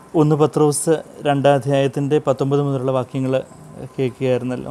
ഒന്ന് പത്രോസ് രണ്ടാം അധ്യായത്തിൻ്റെ പത്തൊമ്പത് മുതലുള്ള വാക്യങ്ങൾ കേൾക്കുകയായിരുന്നല്ലോ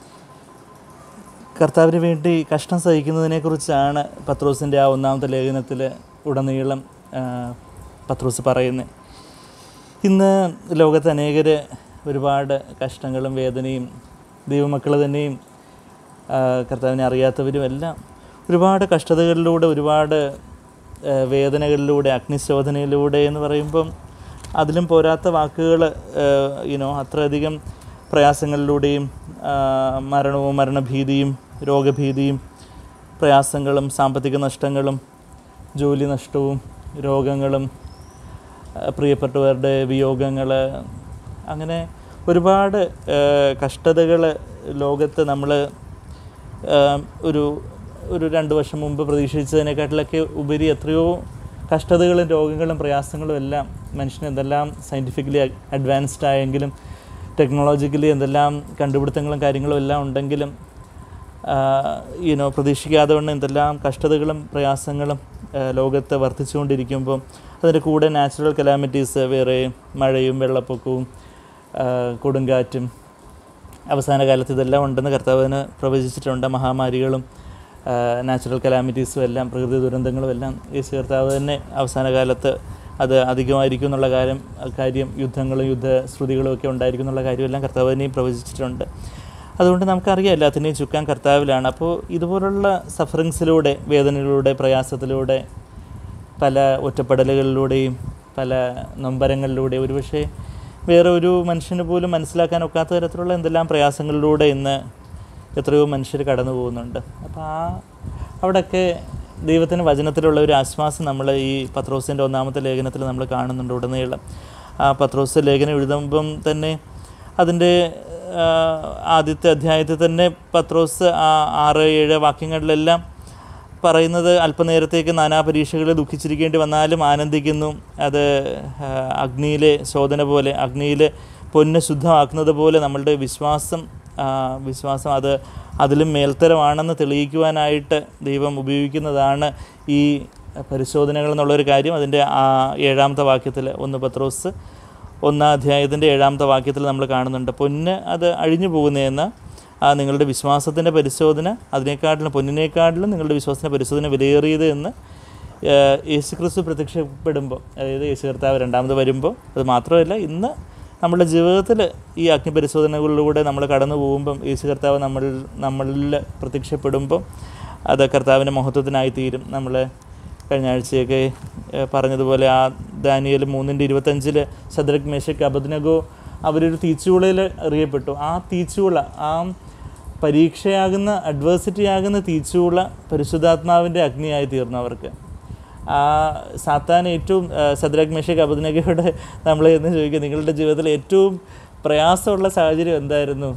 കർത്താവിന് വേണ്ടി കഷ്ടം സഹിക്കുന്നതിനെക്കുറിച്ചാണ് പത്രോസിൻ്റെ ആ ഒന്നാമത്തെ ലേഖനത്തിൽ ഉടനീളം ആ, പത്രോസ് പറയുന്നത് ഇന്ന് ലോകത്ത് അനേകർ ഒരുപാട് കഷ്ടങ്ങളും വേദനയും ദൈവമക്കൾ തന്നെയും ആ, കർത്താവിനെ അറിയാത്തവരും എല്ലാം ഒരുപാട് കഷ്ടതകളിലൂടെ ഒരുപാട് ആ, വേദനകളിലൂടെ അഗ്നിശോധനയിലൂടെ എന്ന് പറയുമ്പം അതിലും പോരാത്ത വാക്കുകൾ യുനോ അത്രയധികം പ്രയാസങ്ങളിലൂടെയും ആ, മരണവും മരണഭീതിയും രോഗഭീതിയും പ്രയാസങ്ങളും സാമ്പത്തിക നഷ്ടങ്ങളും ജോലി നഷ്ടവും രോഗങ്ങളും പ്രിയപ്പെട്ടവരുടെ വിയോഗങ്ങൾ അങ്ങനെ ഒരുപാട് കഷ്ടതകൾ ലോകത്ത് നമ്മൾ ഒരു ഒരു രണ്ട് വർഷം മുമ്പ് പ്രതീക്ഷിച്ചതിനെക്കാട്ടിലൊക്കെ ഉപരി എത്രയോ കഷ്ടതകളും രോഗങ്ങളും പ്രയാസങ്ങളും എല്ലാം മനുഷ്യന് എന്തെല്ലാം സയൻറ്റിഫിക്കലി അഡ്വാൻസ്ഡ് ആയെങ്കിലും ടെക്നോളജിക്കലി എന്തെല്ലാം കണ്ടുപിടുത്തങ്ങളും കാര്യങ്ങളും എല്ലാം ഉണ്ടെങ്കിലും യുനോ പ്രതീക്ഷിക്കാതെ വണ്ണം എന്തെല്ലാം കഷ്ടതകളും പ്രയാസങ്ങളും ആ, ലോകത്ത് വർദ്ധിച്ചുകൊണ്ടിരിക്കുമ്പോൾ അതിൻ്റെ കൂടെ നാച്ചുറൽ കലാമിറ്റീസ് വേറെ മഴയും വെള്ളപ്പൊക്കവും ആ, കൊടുങ്കാറ്റും അവസാന കാലത്ത് ഇതെല്ലാം ഉണ്ടെന്ന് കർത്താവിന് പ്രവചിച്ചിട്ടുണ്ട് മഹാമാരികളും നാച്ചുറൽ കലാമിറ്റീസും എല്ലാം പ്രകൃതി ദുരന്തങ്ങളും എല്ലാം യേശു കർത്താവ് തന്നെ അവസാന കാലത്ത് അത് അധികമായിരിക്കും എന്നുള്ള കാര്യം കാര്യം യുദ്ധങ്ങളും യുദ്ധശ്രുതികളും ഒക്കെ ഉണ്ടായിരിക്കും എന്നുള്ള കാര്യമെല്ലാം കർത്താവ് തന്നെയും പ്രവചിച്ചിട്ടുണ്ട് അതുകൊണ്ട് നമുക്കറിയാം എല്ലാത്തിനെയും ചുക്കാൻ കർത്താവിലാണ് അപ്പോൾ ഇതുപോലുള്ള സഫറിങ്സിലൂടെ വേദനകളിലൂടെ പ്രയാസത്തിലൂടെ പല ഒറ്റപ്പെടലുകളിലൂടെയും പല നൊമ്പരങ്ങളിലൂടെ ഒരുപക്ഷെ വേറെ ഒരു മനുഷ്യന് പോലും മനസ്സിലാക്കാൻ ഒക്കാത്ത തരത്തിലുള്ള എന്തെല്ലാം പ്രയാസങ്ങളിലൂടെ ഇന്ന് എത്രയോ മനുഷ്യർ കടന്നു പോകുന്നുണ്ട് അപ്പോൾ ആ അവിടെയൊക്കെ ദൈവത്തിൻ്റെ വചനത്തിലുള്ള ഒരു ആശ്വാസം നമ്മൾ ഈ പത്രോസിൻ്റെ ഒന്നാമത്തെ ലേഖനത്തിൽ നമ്മൾ കാണുന്നുണ്ട് ഉടനീളം ആ പത്രോസ് ലേഖനം എഴുതുമ്പം തന്നെ അതിൻ്റെ ആ, ആദ്യത്തെ അധ്യായത്തിൽ തന്നെ പത്രോസ് ആ ആറ് ഏഴ് വാക്യങ്ങളിലെല്ലാം പറയുന്നത് അല്പനേരത്തേക്ക് നാനാ പരീക്ഷകളിൽ ദുഃഖിച്ചിരിക്കേണ്ടി വന്നാലും ആനന്ദിക്കുന്നു അത് ആ, അഗ്നിയിലെ ശോധന പോലെ അഗ്നിയിൽ പൊന്ന് ശുദ്ധമാക്കുന്നത് പോലെ നമ്മളുടെ വിശ്വാസം ആ, വിശ്വാസം അത് അതിലും മേൽത്തരമാണെന്ന് തെളിയിക്കുവാനായിട്ട് ദൈവം ഉപയോഗിക്കുന്നതാണ് ഈ പരിശോധനകൾ എന്നുള്ളൊരു കാര്യം അതിൻ്റെ ആ ഏഴാമത്തെ വാക്യത്തിൽ ഒന്ന് പത്രോസ് ഒന്നാം അധ്യായത്തിൻ്റെ ഏഴാമത്തെ വാക്യത്തിൽ നമ്മൾ കാണുന്നുണ്ട് പൊന്ന് അത് അഴിഞ്ഞു പോകുന്നതെന്ന് ആ നിങ്ങളുടെ വിശ്വാസത്തിൻ്റെ പരിശോധന അതിനേക്കാട്ടിലും പൊന്നിനേക്കാട്ടിലും നിങ്ങളുടെ വിശ്വാസത്തിൻ്റെ പരിശോധന വിലയേറിയത് എന്ന് ഏഹ്, യേശു ക്രിസ്തു പ്രത്യക്ഷപ്പെടുമ്പോൾ അതായത് യേശു കർത്താവ് രണ്ടാമത് വരുമ്പോൾ അത് മാത്രമല്ല ഇന്ന് നമ്മുടെ ജീവിതത്തിൽ ഈ അഗ്നി പരിശോധനകളിലൂടെ നമ്മൾ കടന്നു പോകുമ്പം യേശു കർത്താവ് നമ്മൾ നമ്മളിൽ പ്രത്യക്ഷപ്പെടുമ്പോൾ അത് കർത്താവിൻ്റെ മഹത്വത്തിനായി തീരും നമ്മൾ കഴിഞ്ഞ ആഴ്ചയൊക്കെ ഏഹ്, പറഞ്ഞതുപോലെ ആ ദാനിയൽ മൂന്നിൻ്റെ ഇരുപത്തഞ്ചിൽ ശദ്രക് മേശക് അബദ്നഗോ അവരൊരു തീച്ചുളയിൽ അറിയപ്പെട്ടു ആ തീച്ചുള ആ പരീക്ഷയാകുന്ന അഡ്വേഴ്സിറ്റി ആകുന്ന തീച്ചുള പരിശുദ്ധാത്മാവിൻ്റെ അഗ്നിയായി തീർന്നു അവർക്ക് ആ സാത്താൻ ഏറ്റവും സദ്രാഗ് മേഷക് അബദ്നഗയോട് നമ്മൾ എന്ന് ചോദിക്കുക നിങ്ങളുടെ ജീവിതത്തിൽ ഏറ്റവും പ്രയാസമുള്ള സാഹചര്യം എന്തായിരുന്നു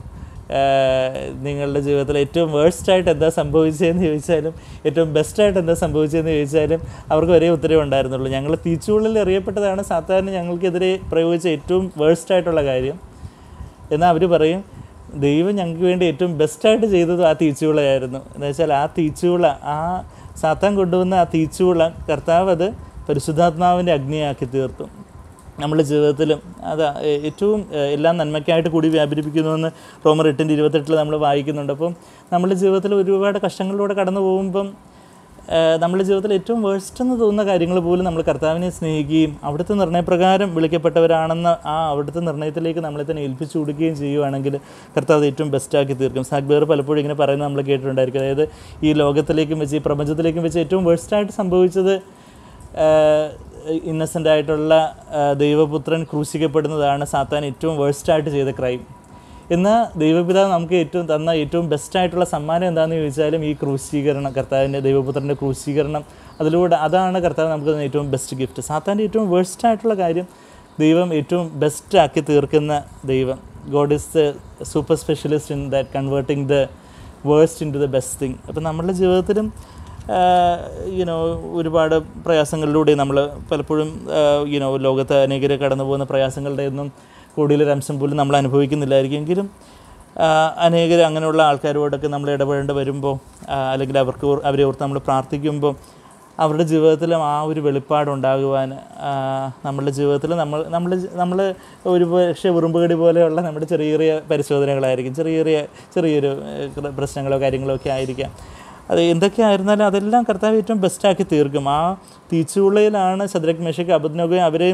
ആഹ് നിങ്ങളുടെ ജീവിതത്തിൽ ഏറ്റവും വേഴ്സ്റ്റ് ആയിട്ട് എന്താ സംഭവിച്ചതെന്ന് ചോദിച്ചാലും ഏറ്റവും ബെസ്റ്റായിട്ട് എന്താ സംഭവിച്ചതെന്ന് ചോദിച്ചാലും അവർക്ക് ഒരേ ഉത്തരവേ ഉണ്ടായിരുന്നുള്ളൂ ഞങ്ങൾ തീച്ചുള്ളിൽ അറിയപ്പെട്ടതാണ് സാധാരണ ഞങ്ങൾക്കെതിരെ പ്രയോഗിച്ച ഏറ്റവും വേഴ്സ്റ്റ് ആയിട്ടുള്ള കാര്യം എന്നാൽ അവർ പറയും ദൈവം ഞങ്ങൾക്ക് വേണ്ടി ഏറ്റവും ബെസ്റ്റായിട്ട് ചെയ്തത് ആ തീച്ചുളയായിരുന്നു എന്ന് വെച്ചാൽ ആ തീച്ചുള ആ സാത്താൻ കൊണ്ടുവന്ന ആ തീച്ചുള കർത്താവ് അത് പരിശുദ്ധാത്മാവിൻ്റെ അഗ്നിയാക്കി തീർത്തു നമ്മുടെ ജീവിതത്തിലും അത് ഏറ്റവും ഏഹ്, എല്ലാം നന്മയ്ക്കായിട്ട് കൂടി വ്യാപരിപ്പിക്കുന്നുവെന്ന് റോമർ എട്ടിൻ്റെ ഇരുപത്തെട്ടിൽ നമ്മൾ വായിക്കുന്നുണ്ട് അപ്പം നമ്മുടെ ജീവിതത്തിൽ ഒരുപാട് കഷ്ടങ്ങളിലൂടെ കടന്നു പോകുമ്പം ഏഹ്, നമ്മുടെ ജീവിതത്തിൽ ഏറ്റവും വേഴ്സ്റ്റ് എന്ന് തോന്നുന്ന കാര്യങ്ങൾ പോലും നമ്മൾ കർത്താവിനെ സ്നേഹിക്കുകയും അവിടുത്തെ നിർണയപ്രകാരം വിളിക്കപ്പെട്ടവരാണെന്ന ആ അവിടുത്തെ നിർണയത്തിലേക്ക് നമ്മളെ തന്നെ ഏൽപ്പിച്ചു കൊടുക്കുകയും ചെയ്യുവാണെങ്കിൽ കർത്താവ് അത് ഏറ്റവും ബെസ്റ്റാക്കി തീർക്കും സാഗ്ബേർ പലപ്പോഴും ഇങ്ങനെ പറയുന്നത് നമ്മൾ കേട്ടിട്ടുണ്ടായിരിക്കും അതായത് ഈ ലോകത്തിലേക്കും വെച്ച് ഈ പ്രപഞ്ചത്തിലേക്കും വെച്ച് ഏറ്റവും വേഴ്സ്റ്റായിട്ട് സംഭവിച്ചത് ഇന്നസെൻ്റ് ആയിട്ടുള്ള ആ, ദൈവപുത്രൻ ക്രൂശിക്കപ്പെടുന്നതാണ് സാത്താൻ ഏറ്റവും വേഴ്സ്റ്റായിട്ട് ചെയ്ത ക്രൈം എന്നാൽ ദൈവപിതാവ് നമുക്ക് ഏറ്റവും തന്ന ഏറ്റവും ബെസ്റ്റായിട്ടുള്ള സമ്മാനം എന്താണെന്ന് ചോദിച്ചാലും ഈ ക്രൂശീകരണം കർത്താവിൻ്റെ ദൈവപുത്രൻ്റെ ക്രൂശീകരണം അതിലൂടെ അതാണ് കർത്താവ് നമുക്ക് തന്ന ഏറ്റവും ബെസ്റ്റ് ഗിഫ്റ്റ് സാത്താൻ്റെ ഏറ്റവും വേഴ്സ്റ്റ് ആയിട്ടുള്ള കാര്യം ദൈവം ഏറ്റവും ബെസ്റ്റ് ആക്കി തീർക്കുന്ന ദൈവം God is the super specialist in that converting the worst in to the best thing അപ്പം നമ്മളുടെ ജീവിതത്തിലും യുനോ ഒരുപാട് പ്രയാസങ്ങളിലൂടെ നമ്മൾ പലപ്പോഴും യുനോ ലോകത്ത് അനേകരെ കടന്നു പോകുന്ന പ്രയാസങ്ങളുടെ ഒന്നും കൂടുതലൊരു അംശം പോലും നമ്മൾ അനുഭവിക്കുന്നില്ലായിരിക്കും എങ്കിലും അനേകർ അങ്ങനെയുള്ള ആൾക്കാരോടൊക്കെ നമ്മൾ ഇടപെടേണ്ടി വരുമ്പോൾ അല്ലെങ്കിൽ അവർക്ക് ഓർ- അവരെ ഓർത്ത് നമ്മൾ പ്രാർത്ഥിക്കുമ്പോൾ അവരുടെ ജീവിതത്തിലും ആ ഒരു വെളിപ്പാടുണ്ടാകുവാൻ ആ, നമ്മളുടെ ജീവിതത്തിൽ നമ്മൾ നമ്മൾ നമ്മൾ ഒരു പക്ഷേ ഉറുമ്പുകടി പോലെയുള്ള നമ്മുടെ ചെറിയ ചെറിയ പരിശോധനകളായിരിക്കും ചെറിയ ചെറിയ ചെറിയൊരു ഏഹ്, പ്രശ്നങ്ങളോ കാര്യങ്ങളോ ഒക്കെ ആയിരിക്കാം അത് എന്തൊക്കെയായിരുന്നാലും അതെല്ലാം കർത്താവ് ഏറ്റവും ബെസ്റ്റാക്കി തീർക്കും ആ തീച്ചുളയിലാണ് ശദ്രക് മേശയ്ക്ക് അബദ്നോഗയും അവരെ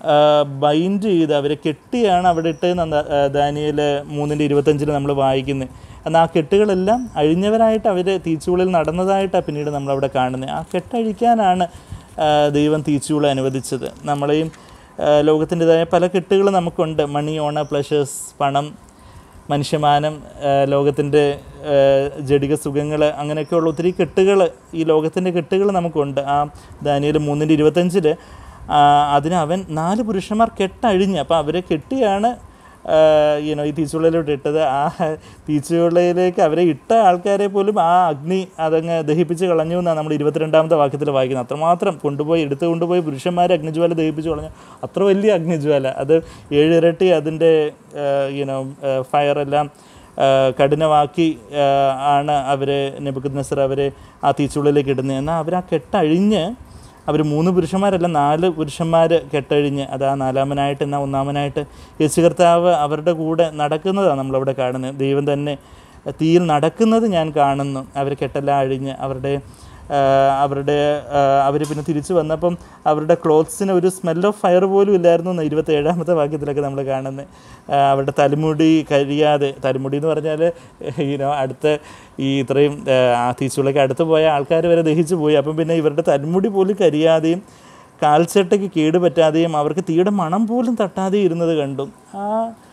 ബൈൻഡ് ചെയ്ത് അവരെ കെട്ടിയാണ് അവിടെ ഇട്ട് ദാനിയൽ മൂന്നിൻ്റെ ഇരുപത്തഞ്ചിൽ നമ്മൾ വായിക്കുന്നത് എന്നാൽ ആ കെട്ടുകളെല്ലാം അഴിഞ്ഞവരായിട്ട് അവർ തീച്ചുള്ളിൽ നടന്നതായിട്ടാണ് പിന്നീട് നമ്മളവിടെ കാണുന്നത് ആ കെട്ടഴിക്കാനാണ് ആ, ദൈവം തീച്ചുള അനുവദിച്ചത് നമ്മളെയും ലോകത്തിൻ്റെതായ പല കെട്ടുകളും നമുക്കുണ്ട് മണി ഓണ പ്ലഷേഴ്സ് പണം മനുഷ്യമാനം ലോകത്തിൻ്റെ ജടിക സുഖങ്ങൾ അങ്ങനെയൊക്കെയുള്ള ഒത്തിരി കെട്ടുകൾ ഈ ലോകത്തിൻ്റെ കെട്ടുകൾ നമുക്കുണ്ട് ആ ദാനിയൽ മൂന്നിൻ്റെ ഇരുപത്തഞ്ചിൽ അതിന് അവൻ നാല് പുരുഷന്മാർ കെട്ടഴിഞ്ഞ് അപ്പോൾ അവരെ കെട്ടിയാണ് യുനോ ഈ തീച്ചുള്ളയിലോട്ട് ഇട്ടത് ആ തീച്ചുള്ളയിലേക്ക് അവരെ ഇട്ട ആൾക്കാരെ പോലും ആ അഗ്നി അതങ്ങ് ദഹിപ്പിച്ച് കളഞ്ഞു എന്നാണ് നമ്മൾ ഇരുപത്തിരണ്ടാമത്തെ വാക്യത്തിൽ വായിക്കുന്നത് അത്രമാത്രം കൊണ്ടുപോയി എടുത്തു കൊണ്ടുപോയി പുരുഷന്മാരെ അഗ്നിജ്വാല ദഹിപ്പിച്ച് കളഞ്ഞു അത്ര വലിയ അഗ്നിജ്വാല അത് ഏഴിരട്ടി അതിൻ്റെ യുനോ ഫയറെല്ലാം കഠിനമാക്കി ആ, ആണ് അവർ നെബുക്കത് നസർ അവരെ ആ തീച്ചുള്ളിലേക്ക് ഇടുന്നത് എന്നാൽ അവർ ആ കെട്ടഴിഞ്ഞ് അവർ മൂന്ന് പുരുഷന്മാരല്ല നാല് പുരുഷന്മാർ കെട്ടഴിഞ്ഞ് അത് ആ നാലാമനായിട്ട് എന്നാൽ ഒന്നാമനായിട്ട് യേശു കർത്താവ് അവരുടെ കൂടെ നടക്കുന്നതാണ് നമ്മളവിടെ കാണുന്നത് ദൈവം തന്നെ തീയിൽ നടക്കുന്നത് ഞാൻ കാണുന്നു അവർ കെട്ടെല്ലാം അഴിഞ്ഞ് അവരുടെ ആ, അവരുടെ അവർ പിന്നെ തിരിച്ചു വന്നപ്പം അവരുടെ ക്ലോത്ത്സിന് ഒരു സ്മെൽ ഓഫ് ഫയർ പോലും ഇല്ലായിരുന്നു എന്ന് ഇരുപത്തി ഏഴാമത്തെ വാക്യത്തിലൊക്കെ നമ്മൾ കാണുന്നത് ആ, അവരുടെ തലമുടി കരിയാതെ തലമുടി എന്ന് പറഞ്ഞാൽ ഈനോ അടുത്ത ഈ ഇത്രയും ആ, ആ തീച്ചുളയ്ക്ക് അടുത്ത് പോയ ആൾക്കാർ വരെ ദഹിച്ചു പോയി അപ്പം പിന്നെ ഇവരുടെ തലമുടി പോലും കരിയാതെയും കാൽച്ചട്ടയ്ക്ക് കേട് പറ്റാതെയും അവർക്ക് തീയുടെ മണം പോലും തട്ടാതെ ഇരുന്നത് കണ്ടു ആ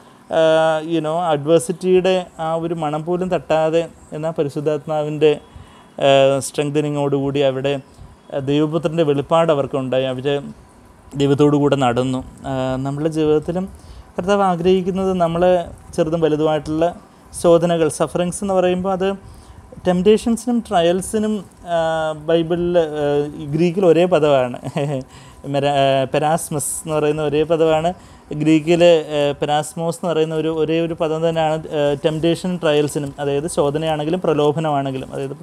യുനോ അഡ്വേഴ്സിറ്റിയുടെ ആ ഒരു മണം പോലും തട്ടാതെ എന്ന പരിശുദ്ധാത്മാവിൻ്റെ സ്ട്രെങ്തനിങ്ങോടുകൂടി അവിടെ ആ, ദൈവപുത്രൻ്റെ വെളിപ്പാട് അവർക്കുണ്ടായി അവർ ദൈവത്തോടു കൂടെ നടന്നു ആ, നമ്മളുടെ ജീവിതത്തിലും കർത്താവ് ആഗ്രഹിക്കുന്നത് നമ്മൾ ചെറുതും വലുതുമായിട്ടുള്ള ശോധനകൾ സഫറിങ്സ് എന്ന് പറയുമ്പോൾ അത് ടെംപ്റ്റേഷൻസിനും ട്രയൽസിനും ബൈബിളിൽ ഗ്രീക്കിൽ ഒരേ പദമാണ് മെര പെരാസ്മസ് എന്ന് പറയുന്ന ഒരേ പദമാണ് ഗ്രീക്കിൽ പെരാസ്മോസ് എന്ന് പറയുന്ന ഒരു ഒരേ ഒരു പദം തന്നെയാണ് ടെംപ്റ്റേഷനും ട്രയൽസിനും അതായത് ശോധനയാണെങ്കിലും പ്രലോഭനമാണെങ്കിലും അതായത്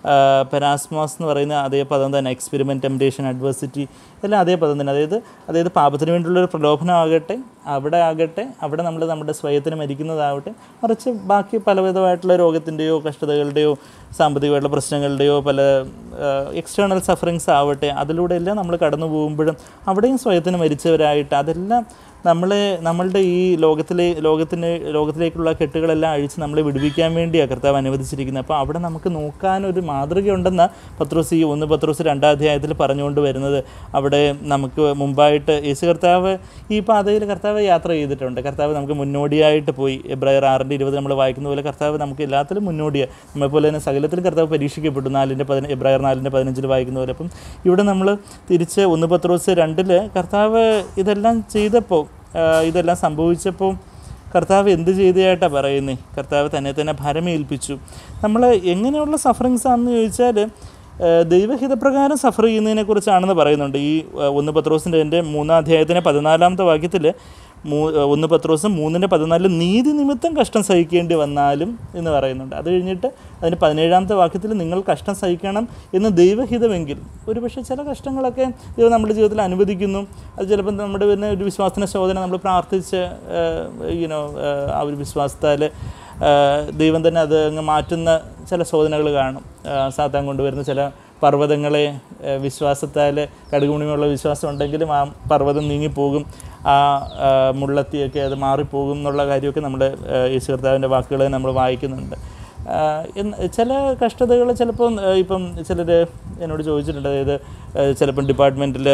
പെരാസ്മോസ് എന്ന് പറയുന്ന അതേ പദം തന്നെ എക്സ്പെരിമെൻറ്റ് ടെംപ്റ്റേഷൻ അഡ്വേഴ്സിറ്റി എല്ലാം അതേ പദം തന്നെ അതായത് അതായത് പാപത്തിന് വേണ്ടിയുള്ളൊരു പ്രലോഭനമാകട്ടെ അവിടെ ആകട്ടെ അവിടെ നമ്മൾ നമ്മുടെ സ്വയത്തിന് മരിക്കുന്നതാവട്ടെ മറിച്ച് ബാക്കി പലവിധമായിട്ടുള്ള രോഗത്തിൻ്റെയോ കഷ്ടതകളുടെയോ സാമ്പത്തികമായിട്ടുള്ള പ്രശ്നങ്ങളുടെയോ പല എക്സ്റ്റേണൽ സഫറിങ്സ് ആവട്ടെ അതിലൂടെ എല്ലാം നമ്മൾ കടന്നു പോകുമ്പോഴും അവിടെയും സ്വയത്തിന് മരിച്ചവരായിട്ട് അതെല്ലാം നമ്മളെ നമ്മളുടെ ഈ ലോകത്തിലെ ലോകത്തിന് ലോകത്തിലേക്കുള്ള കെട്ടുകളെല്ലാം അഴിച്ച് നമ്മളെ വിടുവിക്കാൻ വേണ്ടിയാണ് കർത്താവ് അനുവദിച്ചിരിക്കുന്നത് അപ്പോൾ അവിടെ നമുക്ക് നോക്കാനൊരു മാതൃകയുണ്ടെന്ന പത്രോസ് ഈ ഒന്ന് പത്രോസ് രണ്ടാം അധ്യായത്തിൽ പറഞ്ഞുകൊണ്ട് വരുന്നത് അവിടെ നമുക്ക് മുമ്പായിട്ട് യേശു കർത്താവ് ഈ പാതയിൽ കർത്താവ് യാത്ര ചെയ്തിട്ടുണ്ട് കർത്താവ് നമുക്ക് മുന്നോടിയായിട്ട് പോയി എബ്രായർ ആറിൻ്റെ ഇരുപത് നമ്മൾ വായിക്കുന്ന പോലെ കർത്താവ് നമുക്ക് എല്ലാത്തിലും മുന്നോടിയാണ് നമ്മളെപ്പോലെ തന്നെ സകലത്തിലും കർത്താവ് പരീക്ഷിക്കപ്പെട്ടു നാലിൻ്റെ പതിന എബ്രായർ നാലിൻ്റെ പതിനഞ്ചിൽ വായിക്കുന്ന പോലെ അപ്പം ഇവിടെ നമ്മൾ തിരിച്ച് ഒന്ന് പത്രോസ് രണ്ടിൽ കർത്താവ് ഇതെല്ലാം ചെയ്തപ്പോൾ ആ, ഇതെല്ലാം സംഭവിച്ചപ്പോൾ കർത്താവ് എന്ത് ചെയ്തതായിട്ടാണ് പറയുന്നത് കർത്താവ് തന്നെ തന്നെ ഭരമേൽപ്പിച്ചു നമ്മൾ എങ്ങനെയുള്ള സഫറിങ്സ് ആണെന്ന് ചോദിച്ചാൽ ഏഹ് ദൈവഹിതപ്രകാരം സഫർ ചെയ്യുന്നതിനെക്കുറിച്ചാണെന്ന് പറയുന്നുണ്ട് ഈ ഏഹ് ഒന്ന് പത്രോസിൻ്റെ എൻ്റെ മൂന്നാം അധ്യായത്തിൻ്റെ പതിനാലാമത്തെ വാക്യത്തിൽ മൂ ഏഹ് ഒന്ന് പത്രോസ് മൂന്നിൻ്റെ പതിനാലിൽ നീതി നിമിത്തം കഷ്ടം സഹിക്കേണ്ടി വന്നാലും എന്ന് പറയുന്നുണ്ട് അത് കഴിഞ്ഞിട്ട് അതിന് പതിനേഴാമത്തെ വാക്യത്തിൽ നിങ്ങൾ കഷ്ടം സഹിക്കണം എന്ന് ദൈവഹിതമെങ്കിൽ ഒരുപക്ഷെ ചില കഷ്ടങ്ങളൊക്കെ ദൈവം നമ്മുടെ ജീവിതത്തിൽ അനുവദിക്കുന്നു അത് ചിലപ്പോൾ നമ്മുടെ പിന്നെ ഒരു വിശ്വാസത്തിൻ്റെ ശോധന നമ്മൾ പ്രാർത്ഥിച്ച് യുനോ ആ ഒരു വിശ്വാസത്താൽ ആഹ് ദൈവം തന്നെ അത് അങ്ങ് മാറ്റുന്ന ചില ശോധനകൾ കാണും ആഹ് സാത്താൻ കൊണ്ടുവരുന്ന ചില പർവ്വതങ്ങളെ ആഹ് വിശ്വാസത്താൽ കടുകുമണിയുള്ള വിശ്വാസം ഉണ്ടെങ്കിലും ആ പർവ്വതം നീങ്ങിപ്പോകും ആ ആഹ് മുള്ളത്തിയൊക്കെ അത് മാറിപ്പോകും എന്നുള്ള കാര്യമൊക്കെ നമ്മുടെ ആഹ് യേശു കർത്താവിൻ്റെ വാക്കുകൾ നമ്മൾ വായിക്കുന്നുണ്ട് ആഹ് എന്ന് ചില കഷ്ടതകൾ ചിലപ്പോൾ ആഹ് ഇപ്പം ചിലർ എന്നോട് ചോദിച്ചിട്ടുണ്ട് അതായത് ആഹ് ചിലപ്പം ഡിപ്പാർട്ട്മെൻറ്റിൽ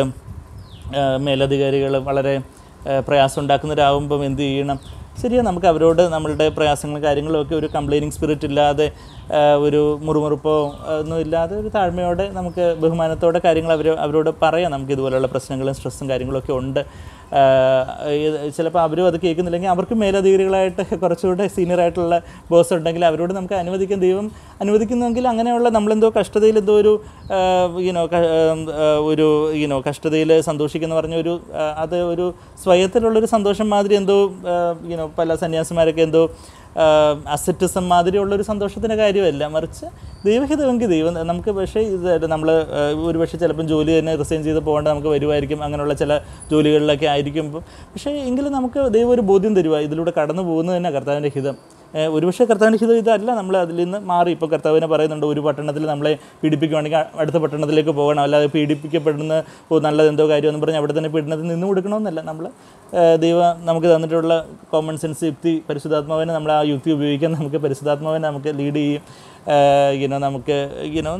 മേലധികാരികൾ വളരെ ഏഹ് പ്രയാസം ഉണ്ടാക്കുന്നവരാകുമ്പം എന്ത് ചെയ്യണം ശരിയാ നമുക്ക് അവരോട് നമ്മളുടെ പ്രയാസങ്ങളും കാര്യങ്ങളും ഒക്കെ ഒരു കംപ്ലൈനിങ് സ്പിരിറ്റ് ഇല്ലാതെ ഏഹ് ഒരു മുറുമുറുപ്പോ ഏഹ് ഒന്നും ഇല്ലാതെ ഒരു താഴ്മയോടെ നമുക്ക് ബഹുമാനത്തോടെ കാര്യങ്ങൾ അവർ അവരോട് പറയാം നമുക്ക് ഇതുപോലെയുള്ള പ്രശ്നങ്ങളും സ്ട്രെസ്സും കാര്യങ്ങളൊക്കെ ഉണ്ട് ചിലപ്പോൾ അവരും അത് കേൾക്കുന്നില്ലെങ്കിൽ അവർക്ക് മേലധികാരികളായിട്ട് കുറച്ചുകൂടെ സീനിയർ ആയിട്ടുള്ള ബോസ് ഉണ്ടെങ്കിൽ അവരോട് നമുക്ക് അനുവദിക്കാൻ ദൈവം അനുവദിക്കുന്നെങ്കിൽ അങ്ങനെയുള്ള നമ്മളെന്തോ കഷ്ടതയിൽ എന്തോ ഒരു യുനോ ഒരു യുനോ കഷ്ടതയിൽ സന്തോഷിക്കുന്ന പറഞ്ഞ ഒരു ആ, അത് ഒരു സ്വയത്തിലുള്ളൊരു സന്തോഷം മാതിരി എന്തോ യുനോ പല സന്യാസിമാരൊക്കെ എന്തോ അസറ്റിസം മാതിരിയുള്ളൊരു സന്തോഷത്തിൻ്റെ കാര്യമല്ല മറിച്ച് ദൈവഹിതമെങ്കിൽ ദൈവം നമുക്ക് പക്ഷേ ഇത് നമ്മൾ ഒരു പക്ഷേ ചിലപ്പം ജോലി തന്നെ റിസൈൻ ചെയ്ത് പോകേണ്ട നമുക്ക് വരുമായിരിക്കും അങ്ങനെയുള്ള ചില ജോലികളിലൊക്കെ ആയിരിക്കുമ്പോൾ പക്ഷേ എങ്കിലും നമുക്ക് ദൈവം ഒരു ബോധ്യം തരുക ഇതിലൂടെ കടന്നു പോകുന്നത് തന്നെ കർത്താവിൻ്റെ ഹിതം ഏഹ് ഒരുപക്ഷെ കർത്താവിൻ്റെ ഹിതം ഇതല്ല നമ്മൾ അതിൽ നിന്ന് മാറി ഇപ്പോൾ കർത്താവിനെ പറയുന്നുണ്ട് ഒരു പട്ടണത്തിൽ നമ്മളെ പീഡിപ്പിക്കുകയാണെങ്കിൽ അ- അടുത്ത പട്ടണത്തിലേക്ക് പോകണം അല്ലാതെ പീഡിപ്പിക്കപ്പെടുന്ന ഓ നല്ലത് എന്തോ കാര്യമെന്ന് പറഞ്ഞ് അവിടെ തന്നെ പീഡനത്തിൽ നിന്ന് കൊടുക്കണമെന്നല്ല നമ്മൾ ദൈവം നമുക്ക് തന്നിട്ടുള്ള കോമൺ സെൻസ് യുക്തി പരിശുദ്ധാത്മാവിനെ നമ്മൾ ആ യുക്തി ഉപയോഗിക്കാൻ നമുക്ക് പരിശുദ്ധാത്മാവിനെ നമുക്ക് ലീഡ് ചെയ്യും ഇനോ നമുക്ക് ഇനോ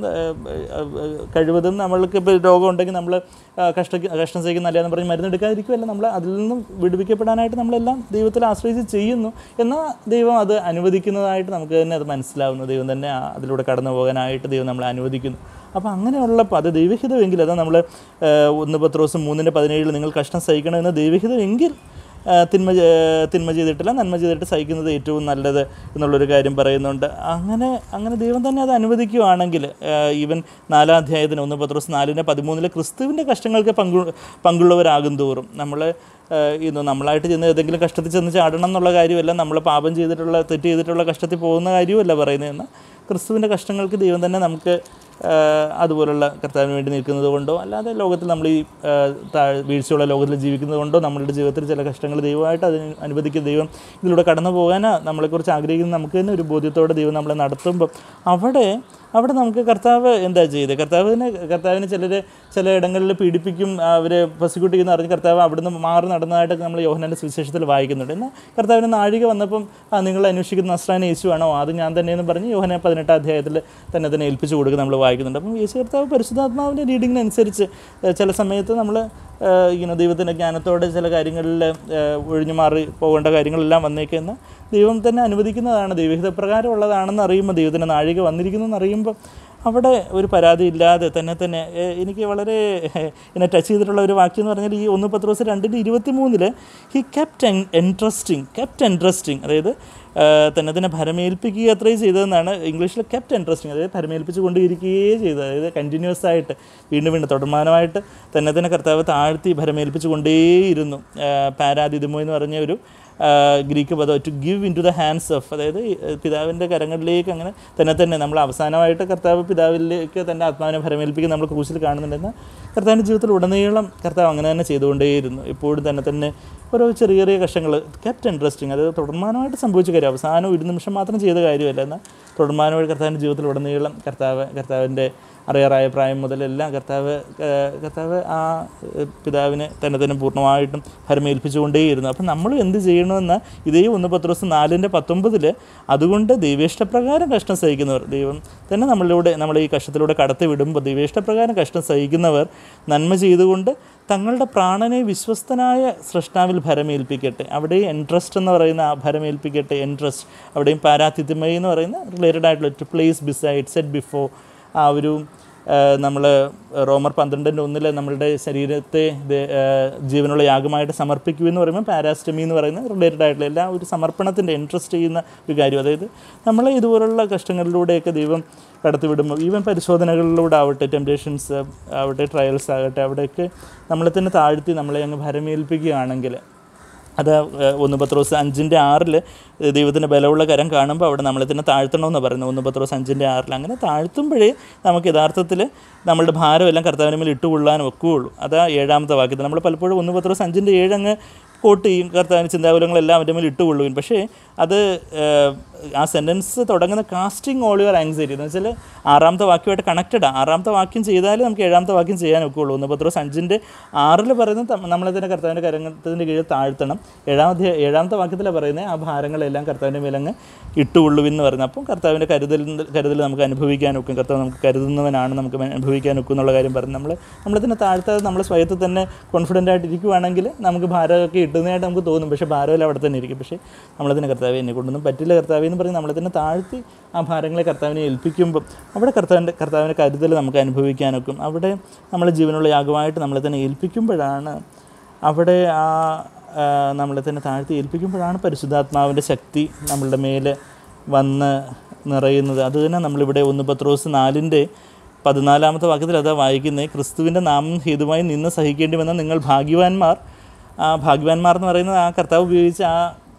കഴിവതും നമ്മൾക്ക് ഇപ്പോൾ രോഗം ഉണ്ടെങ്കിൽ നമ്മൾ കഷ്ട കഷ്ടം സഹിക്കുന്ന നല്ലതെന്ന് പറഞ്ഞ് മരുന്ന് എടുക്കാതിരിക്കുമല്ല നമ്മൾ അതിൽ നിന്നും വിടുവിക്കപ്പെടാനായിട്ട് നമ്മളെല്ലാം ദൈവത്തിൽ ആശ്രയിച്ച് ചെയ്യുന്നു എന്നാൽ ദൈവം അത് അനുവദിക്കുന്നതായിട്ട് നമുക്ക് തന്നെ അത് മനസ്സിലാവുന്നു ദൈവം തന്നെ ആ അതിലൂടെ കടന്നു പോകാനായിട്ട് ദൈവം നമ്മളെ അനുവദിക്കുന്നു അപ്പോൾ അങ്ങനെയുള്ളപ്പോൾ അത് ദൈവഹിതമെങ്കിൽ അത് നമ്മൾ ഒന്ന് പത്ത് ദിവസം മൂന്നിൻ്റെ പതിനേഴിൽ നിങ്ങൾ കഷ്ടം സഹിക്കണമെന്ന് ദൈവഹിതമെങ്കിൽ ആ, തിന്മ ചെ- തിന്മ ചെയ്തിട്ടില്ല നന്മ ചെയ്തിട്ട് സഹിക്കുന്നത് ഏറ്റവും നല്ലത് എന്നുള്ളൊരു കാര്യം പറയുന്നുണ്ട് അങ്ങനെ അങ്ങനെ ദൈവം തന്നെ അത് അനുവദിക്കുകയാണെങ്കിൽ ഈവൻ നാലാം അധ്യായത്തിന് ഒന്ന് പത്രോസ് നാലിൻ്റെ പതിമൂന്നിലെ ക്രിസ്തുവിൻ്റെ കഷ്ടങ്ങൾക്ക് പങ്കു പങ്കുള്ളവരാകും തോറും നമ്മൾ ഇന്ന് നമ്മളായിട്ട് ചെന്ന് ഏതെങ്കിലും കഷ്ടത്തിൽ ചെന്ന് ചാടണം എന്നുള്ള കാര്യമല്ല നമ്മൾ പാപം ചെയ്തിട്ടുള്ള തെറ്റ് ചെയ്തിട്ടുള്ള കഷ്ടത്തിൽ പോകുന്ന കാര്യമല്ല പറയുന്നതെന്ന് ക്രിസ്തുവിൻ്റെ കഷ്ടങ്ങൾക്ക് ദൈവം തന്നെ നമുക്ക് ആ, അതുപോലുള്ള കർത്താവിന് വേണ്ടി നിൽക്കുന്നത് കൊണ്ടോ അല്ലാതെ ലോകത്തിൽ നമ്മൾ ഈ ആ, താഴ് വീഴ്ചയുള്ള ലോകത്തിൽ ജീവിക്കുന്നത് കൊണ്ടോ നമ്മളുടെ ജീവിതത്തിൽ ചില കഷ്ടങ്ങൾ ദൈവമായിട്ട് അതിന് അനുവദിക്കുന്ന ദൈവം ഇതിലൂടെ കടന്നു പോകാനാ നമ്മളെക്കുറിച്ച് ആഗ്രഹിക്കുന്ന നമുക്ക് തന്നെ ഒരു ബോധ്യത്തോടെ ദൈവം നമ്മളെ നടത്തുമ്പോൾ അവിടെ അവിടെ നമുക്ക് കർത്താവ് എന്താ ചെയ്തത് കർത്താവിന് കർത്താവിന് ചിലർ ചില ഇടങ്ങളിൽ പീഡിപ്പിക്കും അവരെ പ്രോസിക്യൂട്ട് ചെയ്യുന്ന അറിഞ്ഞ് കർത്താവ് അവിടുന്ന് മാറി നടന്നതായിട്ടൊക്കെ നമ്മൾ യോഹനാൻ്റെ സുവിശേഷത്തിൽ വായിക്കുന്നുണ്ട് എന്നാൽ കർത്താവിന് നാഴിക വന്നപ്പം ആ നിങ്ങൾ അന്വേഷിക്കുന്ന നസ്രാന യേശുവാണോ അത് ഞാൻ തന്നെയെന്ന് പറഞ്ഞ് യോഹന പതിനെട്ടാം അധ്യായത്തിൽ തന്നെ തന്നെ ഏൽപ്പിച്ചു കൊടുക്കുക നമ്മൾ വായിക്കുന്നുണ്ട് അപ്പം യേശു കർത്താവ് പരിശുദ്ധാത്മാവിൻ്റെ റീഡിങ്ങിനനുസരിച്ച് ഏഹ് ചില സമയത്ത് നമ്മൾ ഇങ്ങനെ ദൈവത്തിൻ്റെ ജ്ഞാനത്തോടെ ചില കാര്യങ്ങളിൽ ഒഴിഞ്ഞു മാറി പോകേണ്ട കാര്യങ്ങളെല്ലാം വന്നേക്കുന്ന ദൈവം തന്നെ അനുവദിക്കുന്നതാണ് ദൈവഹിത പ്രകാരമുള്ളതാണെന്ന് അറിയുമ്പോൾ ദൈവത്തിൻ്റെ നാഴിക വന്നിരിക്കുന്നതെന്ന് അറിയുമ്പോൾ അവിടെ ഒരു പരാതി ഇല്ലാതെ തന്നെ തന്നെ ഏഹ് എനിക്ക് വളരെ ഏഹ്, എന്നെ ടച്ച് ചെയ്തിട്ടുള്ള ഒരു വാക്യം എന്ന് പറഞ്ഞാൽ ഈ ഒന്ന് പത്ത് ദിവസം രണ്ടിൻ്റെ ഇരുപത്തി മൂന്നില് he kept interesting kept interesting അതായത് ഏഹ്, തന്നെ തന്നെ ഭരമേൽപ്പിക്കുക അത്രയും ചെയ്തതെന്നാണ് ഇംഗ്ലീഷിൽ കെപ്റ്റ് ഇൻട്രസ്റ്റിംഗ് അതായത് ഭരമേൽപ്പിച്ച് കൊണ്ടിരിക്കുകയേ ചെയ്തത് അതായത് കണ്ടിന്യൂസ് ആയിട്ട് വീണ്ടും വീണ്ടും തുടർമാനമായിട്ട് തന്നെ തന്നെ കർത്താവ് താഴ്ത്തി ഭരമേൽപ്പിച്ച് കൊണ്ടേയിരുന്നു പാരാതിഥിമോ എന്ന് പറഞ്ഞ ഒരു ആ, ഗ്രീക്ക് പദം to give in to the hands of അതായത് ഈ, ഏഹ്, പിതാവിൻ്റെ കരങ്ങളിലേക്ക് അങ്ങനെ തന്നെ തന്നെ നമ്മൾ അവസാനമായിട്ട് കർത്താവ് പിതാവിലേക്ക് തൻ്റെ ആത്മാവിനെ ഭരമേൽപ്പിക്കുക നമ്മൾ ക്രൂശിൽ കാണുന്നുണ്ടെന്ന് കർത്താവിൻ്റെ ജീവിതത്തിൽ ഉടനീളം കർത്താവ് അങ്ങനെ തന്നെ ചെയ്തുകൊണ്ടേയിരുന്നു ഇപ്പോഴും തന്നെ തന്നെ ഓരോ ചെറിയ ചെറിയ കഷ്ടങ്ങൾ കെപ്റ്റ് ഇൻട്രസ്റ്റിംഗ് അത് തുടർമാനമായിട്ട് സംഭവിച്ച കാര്യം അവസാനം ഒരു നിമിഷം മാത്രം ചെയ്ത കാര്യമല്ല എന്നാൽ തുടർമാനമായിട്ട് കർത്താവിൻ്റെ ജീവിതത്തിൽ ഉടനീളം കർത്താവ് കർത്താവിൻ്റെ അറിയാറായ പ്രായം മുതലെല്ലാം കർത്താവ് ഏഹ്, കർത്താവ് ആ ഏഹ്, പിതാവിനെ തന്നെ തന്നെ പൂർണ്ണമായിട്ടും ഭരമേൽപ്പിച്ചുകൊണ്ടേയിരുന്നു അപ്പം നമ്മൾ എന്ത് ചെയ്യണമെന്ന് ഇതേ ഒന്ന് പത്ത് ദിവസം നാലിൻ്റെ പത്തൊമ്പതിൽ അതുകൊണ്ട് ദൈവേഷ്ടപ്രകാരം കഷ്ടം സഹിക്കുന്നവർ ദൈവം തന്നെ നമ്മളിലൂടെ നമ്മൾ ഈ കഷ്ടത്തിലൂടെ കടത്തി വിടുമ്പോൾ ദൈവേഷ്ടപ്രകാരം കഷ്ടം സഹിക്കുന്നവർ നന്മ ചെയ്തുകൊണ്ട് തങ്ങളുടെ പ്രാണനെ വിശ്വസ്തനായ സൃഷ്ടാവിൽ ഭരമേൽപ്പിക്കട്ടെ അവിടെ ഇൻട്രസ്റ്റ് എന്ന് പറയുന്ന ആ ഭരമേൽപ്പിക്കട്ടെ ഇൻട്രസ്റ്റ് അവിടെയും പാരാതിഥ്യമയി എന്ന് പറയുന്ന റിലേറ്റഡ് ആയിട്ടുള്ള to place beside set before ആ ഒരു നമ്മൾ റോമർ പന്ത്രണ്ടിൻ്റെ ഒന്നിൽ നമ്മളുടെ ശരീരത്തെ ദേ- ആ, ജീവനുള്ള യാഗമായിട്ട് സമർപ്പിക്കൂ എന്ന് പറയുമ്പോൾ പാരാസ്റ്റമി എന്ന് പറയുന്ന റിലേറ്റഡ് ആയിട്ടുള്ള എല്ലാ ഒരു സമർപ്പണത്തിൻ്റെ ഇൻട്രസ്റ്റ് ചെയ്യുന്ന ഒരു കാര്യം അതായത് നമ്മൾ ഇതുപോലുള്ള കഷ്ടങ്ങളിലൂടെയൊക്കെ ദൈവം കടത്തിവിടുമ്പോൾ ഈവൻ പരിശോധനകളിലൂടെ ആവട്ടെ ടെംപ്റ്റേഷൻസ് ആവട്ടെ ട്രയൽസ് ആകട്ടെ അവിടെയൊക്കെ നമ്മളെ തന്നെ താഴ്ത്തി നമ്മളെ അങ്ങ് ഭരമേൽപ്പിക്കുകയാണെങ്കിൽ അത് ഏഹ്, ഒന്ന് പത്രോസ് അഞ്ചിൻ്റെ ആറിൽ ദൈവത്തിൻ്റെ ബലമുള്ള കരം കാണുമ്പോൾ അവിടെ നമ്മളെ തന്നെ താഴ്ത്തണമെന്ന് പറയുന്നത് ഒന്ന് പത്രോസ് അഞ്ചിൻ്റെ ആറിൽ അങ്ങനെ താഴ്ത്തുമ്പോഴേ നമുക്ക് യഥാർത്ഥത്തിൽ നമ്മളുടെ ഭാരമെല്ലാം കർത്താവിന് മേൽ ഇട്ടുകൊള്ളാനും ഒക്കുകയുള്ളൂ അതാ ഏഴാമത്തെ വാക്യത്തിൽ നമ്മൾ പലപ്പോഴും ഒന്ന് പത്രോസ് അഞ്ചിൻ്റെ ഏഴ് അങ്ങ് കോട്ട് ചെയ്യും കർത്താവിന് ചിന്താകുലങ്ങളെല്ലാം അവൻ്റെ മേൽ ഇട്ടുകൊള്ളുവിൻ പക്ഷേ അത് ഏഹ്, ആ സെൻറ്റൻസ് തുടങ്ങുന്ന കാസ്റ്റിംഗ് ഓൾ യുവർ ആങ്സൈറ്റി എന്ന് വെച്ചാൽ ആറാമത്തെ വാക്യമായിട്ട് കണക്റ്റഡാണ് ആറാമത്തെ വാക്യം ചെയ്താലേ നമുക്ക് ഏഴാമത്തെ വാക്യം ചെയ്യാൻ ഒക്കെയുള്ളൂ ഒന്ന് പത്രോസ് അഞ്ചിൻ്റെ ആറിൽ പറയുന്നത് ത- നമ്മളെ തന്നെ കർത്താവിൻ്റെ കരങ്ങത്തിൻ്റെ കീഴിൽ താഴ്ത്തണം ഏഴാമത്തെ ഏഴാമത്തെ വാക്യത്തിലാണ് പറയുന്നത് ആ ഭാരങ്ങളെല്ലാം കർത്താവിൻ്റെ മേലങ്ങ് ഇട്ടുകൊള്ളുവിൻ എന്ന് പറയുന്നത് അപ്പം കർത്താവിൻ്റെ കരുതൽ കരുതൽ നമുക്ക് അനുഭവിക്കാൻ ഒക്കും കർത്താവ് നമുക്ക് കരുതുന്നവനാണ് നമുക്ക് അനുഭവിക്കാൻ ഒക്കും എന്നുള്ള കാര്യം പറഞ്ഞ് നമ്മൾ നമ്മളെ തന്നെ താഴ്ത്താതെ നമ്മൾ സ്വയത്തിൽ തന്നെ കോൺഫിഡൻ്റ് ആയിട്ട് ഇരിക്കുവാണെങ്കിൽ നമുക്ക് ഭാരമൊക്കെ ഇട്ടുന്നതായിട്ട് നമുക്ക് തോന്നും പക്ഷേ ഭാരമല്ല അവിടെ തന്നെ ഇരിക്കും പക്ഷേ നമ്മളെ തന്നെ കർത്താവ് എന്നെ കൊണ്ടൊന്നും പറ്റില്ല കർത്താവ് എന്ന് പറഞ്ഞ് നമ്മളെ തന്നെ താഴ്ത്തി ആ ഭാരങ്ങളെ കർത്താവിനെ ഏൽപ്പിക്കുമ്പോൾ അവിടെ കർത്താവിൻ്റെ കർത്താവിൻ്റെ കരുതൽ നമുക്ക് അനുഭവിക്കാനൊക്കും അവിടെ നമ്മളെ ജീവനുള്ള യാഗമായിട്ട് നമ്മളെ തന്നെ ഏൽപ്പിക്കുമ്പോഴാണ് അവിടെ ആ ആ, നമ്മളെ തന്നെ താഴ്ത്തി ഏൽപ്പിക്കുമ്പോഴാണ് പരിശുദ്ധാത്മാവിൻ്റെ ശക്തി നമ്മളുടെ മേലെ വന്ന് നിറയുന്നത് അത് തന്നെ നമ്മളിവിടെ ഒന്ന് പത്രോസ് നാലിൻ്റെ പതിനാലാമത്തെ വാക്യത്തിൽ അതാ വായിക്കുന്നത് ക്രിസ്തുവിൻ്റെ നാമം ഹേതുമായി നിന്ന് സഹിക്കേണ്ടി വന്ന നിങ്ങൾ ഭാഗ്യവാന്മാർ ആ ഭാഗ്യവാന്മാർ എന്ന് പറയുന്നത് ആ കർത്താവ് ഉപയോഗിച്ച ആ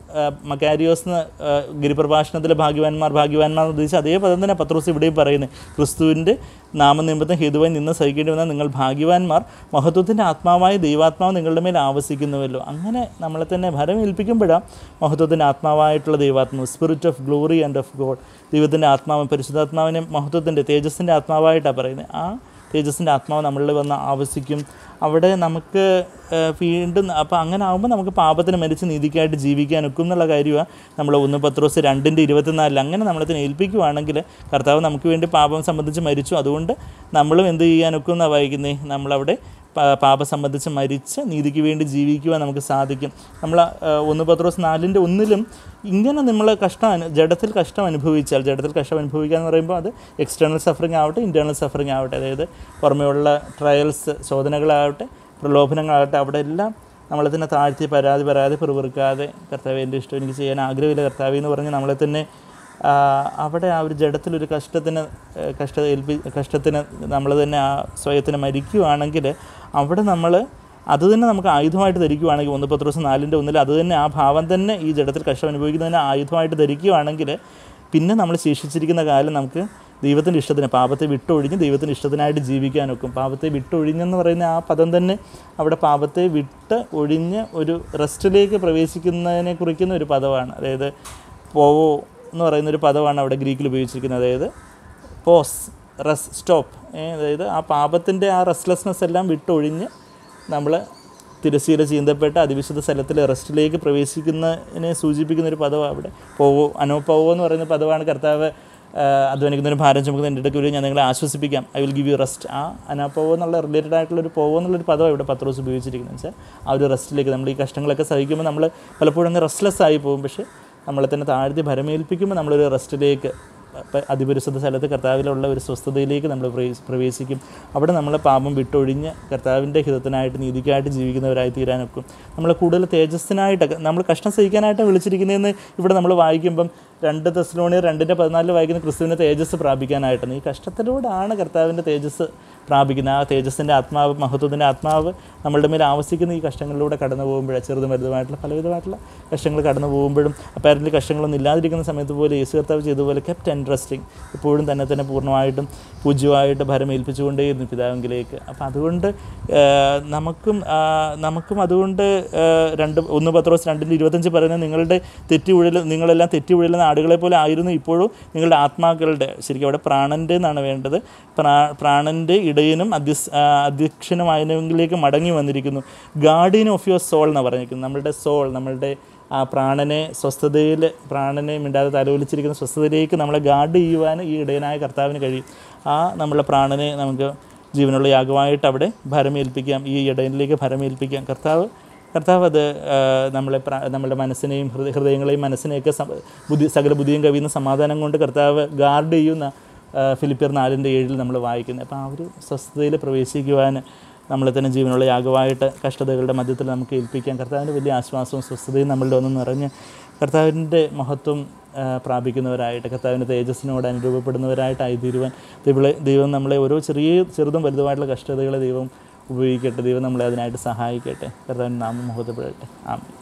ആ, മക്കാരിയോസ് എന്ന് ആ, ഗിരിപ്രഭാഷണത്തിലെ ഭാഗ്യവാന്മാർ ഭാഗ്യവാന്മാർ എന്ന് ഉദ്ദേശിച്ച് അതേ പദം തന്നെ പത്രോസ് ഇവിടെയും പറയുന്നത് ക്രിസ്തുവിൻ്റെ നാമനിമിത്തം ഹേതുവായി നിന്ന് സഹിക്കേണ്ടി വന്നാൽ നിങ്ങൾ ഭാഗ്യവാന്മാർ മഹത്വത്തിൻ്റെ ആത്മാവായ ദൈവാത്മാവ് നിങ്ങളുടെ മേൽ ആവസിക്കുന്നുവല്ലോ അങ്ങനെ നമ്മളെ തന്നെ ഭരം ഏൽപ്പിക്കുമ്പോഴാണ് മഹത്വത്തിൻ്റെ ആത്മാവായിട്ടുള്ള ദൈവാത്മാവ് spirit of glory and of God ദൈവത്തിൻ്റെ ആത്മാവ് പരിശുദ്ധാത്മാവിനെ മഹത്വത്തിൻ്റെ തേജസ്സിൻ്റെ ആത്മാവായിട്ടാണ് പറയുന്നത് ആ തേജസ്സിൻ്റെ ആത്മാവ് നമ്മളിൽ വന്ന് ആവസിക്കും അവിടെ നമുക്ക് ആ, വീണ്ടും അപ്പോൾ അങ്ങനെ ആകുമ്പോൾ നമുക്ക് പാപത്തിന് മരിച്ച് നീതിക്കായിട്ട് ജീവിക്കാൻ ഒക്കും എന്നുള്ള കാര്യമാണ് നമ്മൾ ഒന്ന് പത്രോസ് രണ്ടിൻ്റെ ഇരുപത്തിനാലിൽ അങ്ങനെ നമ്മളതിനെ ഏൽപ്പിക്കുവാണെങ്കിൽ കർത്താവ് നമുക്ക് വേണ്ടി പാപം സംബന്ധിച്ച് മരിച്ചു അതുകൊണ്ട് നമ്മളും എന്ത് ചെയ്യാൻ ഒക്കും എന്നാണ് വായിക്കുന്നത് നമ്മളവിടെ പാ- പാപം സംബന്ധിച്ച് മരിച്ച് നീതിക്ക് വേണ്ടി ജീവിക്കുവാൻ നമുക്ക് സാധിക്കും നമ്മൾ ആ, ഒന്ന് പത്രോസ് നാലിൻ്റെ ഒന്നിലും ഇങ്ങനെ നമ്മൾ കഷ്ടം അനു- ജഡത്തിൽ കഷ്ടം അനുഭവിച്ചാൽ ജഡത്തിൽ കഷ്ടം അനുഭവിക്കുക എന്ന് പറയുമ്പോൾ അത് എക്സ്റ്റേണൽ സഫറിങ് ആവട്ടെ ഇൻറ്റേർണൽ സഫറിങ് ആവട്ടെ അതായത് പുറമെയുള്ള ട്രയൽസ് ശോധനകളാവട്ടെ പ്രലോഭനങ്ങളാവട്ടെ അവിടെ എല്ലാം നമ്മളെ തന്നെ താഴ്ത്തി പരാതി പറയാതെ പിറുപിറുക്കാതെ കർത്താവ് എൻ്റെ ഇഷ്ടം എനിക്ക് ചെയ്യാൻ ആഗ്രഹമില്ല കർത്താവ് എന്ന് പറഞ്ഞ് നമ്മളെ തന്നെ ആ, അവിടെ ആ ഒരു ജഡത്തിലൊരു കഷ്ടത്തിന് ഏ, കഷ്ട ഏൽപ്പി കഷ്ടത്തിന് നമ്മൾ തന്നെ ആ സ്വയത്തിന് മരിക്കുവാണെങ്കിൽ അവിടെ നമ്മൾ അത് തന്നെ നമുക്ക് ആയുധമായിട്ട് ധരിക്കുവാണെങ്കിൽ ഒന്ന് പത്ത് ദിവസം നാലിൻ്റെ ഒന്നിൽ അത് തന്നെ ആ ഭാവം തന്നെ ഈ ജഡത്തിൽ കഷ്ടം അനുഭവിക്കുന്നതിന് ആയുധമായിട്ട് ധരിക്കുവാണെങ്കിൽ പിന്നെ നമ്മൾ ശേഷിച്ചിരിക്കുന്ന കാലം നമുക്ക് ദൈവത്തിൻ്റെ ഇഷ്ടത്തിന് പാപത്തെ വിട്ടൊഴിഞ്ഞ് ദൈവത്തിൻ്റെ ഇഷ്ടത്തിനായിട്ട് ജീവിക്കാനൊക്കും പാപത്തെ വിട്ടൊഴിഞ്ഞെന്ന് പറയുന്ന ആ പദം തന്നെ അവിടെ പാപത്തെ വിട്ട് ഒഴിഞ്ഞ് ഒരു റെസ്റ്റിലേക്ക് പ്രവേശിക്കുന്നതിനെ കുറിക്കുന്ന ഒരു പദമാണ് അതായത് പോവോ എന്ന് പറയുന്ന ഒരു പദമാണ് അവിടെ ഗ്രീക്കിൽ ഉപയോഗിച്ചിരിക്കുന്നത് അതായത് പോസ് റെസ് സ്റ്റോപ്പ് അതായത് ആ പാപത്തിൻ്റെ ആ റെസ്റ്റ്ലെസ്നെസ് എല്ലാം വിട്ടൊഴിഞ്ഞ് നമ്മൾ തിരശ്ശീല ചീന്തപ്പെട്ട അതിവിശുദ്ധ സ്ഥലത്തിൽ റെസ്റ്റിലേക്ക് പ്രവേശിക്കുന്നതിനെ സൂചിപ്പിക്കുന്ന ഒരു പദമാണ് അവിടെ പോവോ അനോപോവോ എന്ന് പറയുന്ന പദമാണ് കർത്താവ് ആ, അധ്വാനിക്കുന്നതിന് ഭാരം ചുമക്കുന്ന എൻ്റെ ഇടയ്ക്ക് ഞാൻ നിങ്ങളെ ആശ്വസിപ്പിക്കാം I will give you rest ആ അനാപ്പോവോ എന്നുള്ള റിലേറ്റഡ് ആയിട്ടുള്ള ഒരു പോവോ എന്നുള്ളൊരു പദമാണ് ഇവിടെ പത്രോസ് ഉപയോഗിച്ചിരിക്കുന്നത് വെച്ചാൽ ആ ഒരു റെസ്റ്റിലേക്ക് നമ്മൾ ഈ കഷ്ടങ്ങളൊക്കെ സഹിക്കുമ്പോൾ നമ്മൾ പലപ്പോഴും അങ്ങ് റെസ്റ്റ്ലെസ് ആയി പോകും പക്ഷേ നമ്മളെ തന്നെ താഴ്ത്തി ഭരമേൽപ്പിക്കുമ്പോൾ നമ്മളൊരു റെസ്റ്റിലേക്ക് പ- അതിപരിശുദ്ധ സ്ഥലത്ത് കർത്താവിലുള്ള ഒരു സ്വസ്ഥതയിലേക്ക് നമ്മൾ പ്രവേശി- പ്രവേശിക്കും അവിടെ നമ്മൾ പാപം വിട്ടൊഴിഞ്ഞ് കർത്താവിൻ്റെ ഹിതത്തിനായിട്ട് നീതിക്കായിട്ട് ജീവിക്കുന്നവരായി തീരാനൊക്കും നമ്മൾ കൂടുതൽ തേജസ്സിനായിട്ടൊക്കെ നമ്മൾ കഷ്ടം സഹിക്കാനായിട്ട് വിളിച്ചിരിക്കുന്നതെന്ന് ഇവിടെ നമ്മൾ വായിക്കുമ്പം രണ്ട് തെസ്ലോണിയർ രണ്ടിൻ്റെ പതിനാലിൽ വായിക്കുന്ന ക്രിസ്തുവിൻ്റെ തേജസ് പ്രാപിക്കാനായിട്ടാണ് ഈ കഷ്ടത്തിലൂടെയാണ് കർത്താവിൻ്റെ തേജസ് പ്രാപിക്കുന്നത് ആ തേജസ്സിൻ്റെ ആത്മാവ് മഹത്വത്തിൻ്റെ ആത്മാവ് നമ്മളുടെ മേൽ ആവസിക്കുന്ന ഈ കഷ്ടങ്ങളിലൂടെ കടന്നു പോകുമ്പോഴാണ് ചെറുതും വലുതുമായിട്ടുള്ള പലവിധമായിട്ടുള്ള കഷ്ടങ്ങൾ കടന്നു പോകുമ്പോഴും അപ്പാരൻ്റ് കഷ്ടങ്ങളൊന്നും ഇല്ലാതിരിക്കുന്ന സമയത്ത് പോലെ യേശു കർത്താവ് ചെയ്തതുപോലെ കെപ്റ്റ് ഇൻട്രസ്റ്റിംഗ് എപ്പോഴും തന്നെ തന്നെ പൂർണ്ണമായിട്ടും പൂജ്യമായിട്ട് ഭരം ഏൽപ്പിച്ചുകൊണ്ടേയിരുന്നു പിതാവെങ്കിലേക്ക് അപ്പം അതുകൊണ്ട് ആ, നമുക്കും ആ, നമുക്കും അതുകൊണ്ട് ആ, രണ്ട് ഒന്ന് പത്രോസ് രണ്ടിൻ്റെ ഇരുപത്തഞ്ച് പറയുന്നത് നിങ്ങളുടെ തെറ്റി ഉഴൽ നിങ്ങളെല്ലാം തെറ്റി ഉഴലുന്ന ആടുകളെ പോലെ ആയിരുന്നു ഇപ്പോഴും നിങ്ങളുടെ ആത്മാക്കളുടെ ശരിക്കും അവിടെ പ്രാണൻ്റെ എന്നാണ് വേണ്ടത് പ്രാ പ്രാണൻ്റെ ഇടയനും അധ്യസ് ആ, അധ്യക്ഷനുമായവങ്കിലേക്ക് മടങ്ങി വന്നിരിക്കുന്നു ഗാർഡിയൻ ഓഫ് യുവർ സോൾ എന്ന് പറഞ്ഞിരിക്കുന്നു നമ്മളുടെ സോൾ നമ്മളുടെ ആ പ്രാണനെ സ്വസ്ഥതയിൽ പ്രാണനെ മിണ്ടാതെ തലവലിച്ചിരിക്കുന്ന സ്വസ്ഥതയിലേക്ക് നമ്മളെ ഗാർഡ് ചെയ്യുവാൻ ഈ ഇടയനായ കർത്താവിന് കഴിയും ആ നമ്മളെ പ്രാണനെ നമുക്ക് ജീവനുള്ള യാഗമായിട്ട് അവിടെ ഭരമേൽപ്പിക്കാം ഈ ഇടയനിലേക്ക് ഭരമേൽപ്പിക്കാം കർത്താവ് കർത്താവ് അത് ആ, നമ്മളെ പ്രാ- നമ്മുടെ മനസ്സിനെയും ഹൃദയ ഹൃദയങ്ങളെയും മനസ്സിനെയൊക്കെ സമ- ബുദ്ധി സകല ബുദ്ധിയും കവിയുന്ന സമാധാനം കൊണ്ട് കർത്താവ് ഗാർഡ് ചെയ്യുന്ന ആ, ഫിലിപ്പിയർ നാലിൻ്റെ ഏഴിൽ നമ്മൾ വായിക്കുന്നത് അപ്പോൾ ആ ഒരു സ്വസ്ഥതയിൽ പ്രവേശിക്കുവാൻ നമ്മളെ തന്നെ ജീവനുള്ള യാഗമായിട്ട് കഷ്ടതകളുടെ മധ്യത്തിൽ നമുക്ക് ഏൽപ്പിക്കാം കർത്താവിൻ്റെ വലിയ ആശ്വാസവും സ്വസ്ഥതയും നമ്മളുടെ ഒന്ന് നിറഞ്ഞ് കർത്താവിൻ്റെ മഹത്വം ആ, പ്രാപിക്കുന്നവരായിട്ട് കർത്താവിൻ്റെ തേജസ്സിനോട് അനുരൂപപ്പെടുന്നവരായിട്ടായി തീരുവാൻ ദൈവളെ ദൈവം നമ്മളെ ഓരോ ചെറിയ ചെറുതും വലുതുമായിട്ടുള്ള കഷ്ടതകളെ ദൈവം ഉപയോഗിക്കട്ടെ ദൈവം നമ്മളെ അതിനായിട്ട് സഹായിക്കട്ടെ കർത്താവിൻ്റെ നാമം മഹത്വപ്പെടട്ടെ ആമേൻ